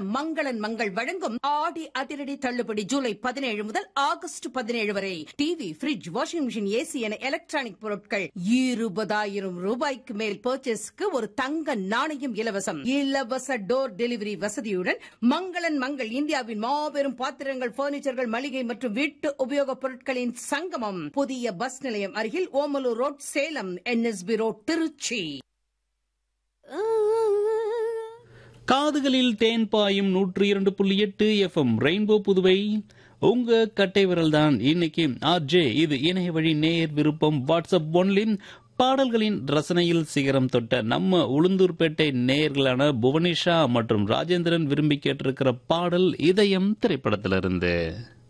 மங்களன் மங்கள் வழங்கும் ஆடி அதிரடி தள்ளுபடி ஜூலை பதினேழு முதல் ஆகஸ்ட் பதினேழு வரை TV fridge washing machine AC என எலக்ட்ரானிக் பொருட்கள் இருபதாயிரம் ரூபாய்க்கு மேல் பர்ச்சேஸ்க்கு ஒரு தங்க நாணயம் இலவசம் இலவச டோர் டெலிவரி வசதியுடன் மங்களன் மங்கள் இந்தியாவின் மாபெரும் பாத்திரங்கள் பர்னிச்சர்கள் மளிகை மற்றும் வீட்டு உபயோகப் பொருட்களின் சங்கமம் புதிய பஸ் நிலையம் அருகில் Omalur road Salem N S P road Tiruchi காதுகளில் தேன் பாயும் நூற்றி இரண்டு புள்ளி எட்டு எஃப்எம் ரெயின்போ புதுவை உங்க கட்டை விரல் தான் இன்னைக்கு ஆர்ஜே இது இணைய வழி நேர் விருப்பம் வாட்ஸ்அப் ஒன்லி பாடல்களின் ரசனையில் சிகரம் தொட்ட நம்ம உளுந்தூர்பேட்டை நேயர்களான புவனிஷா மற்றும் ராஜேந்திரன் விரும்பி கேட்டிருக்கிற பாடல் இதயம் திரைப்படத்திலிருந்து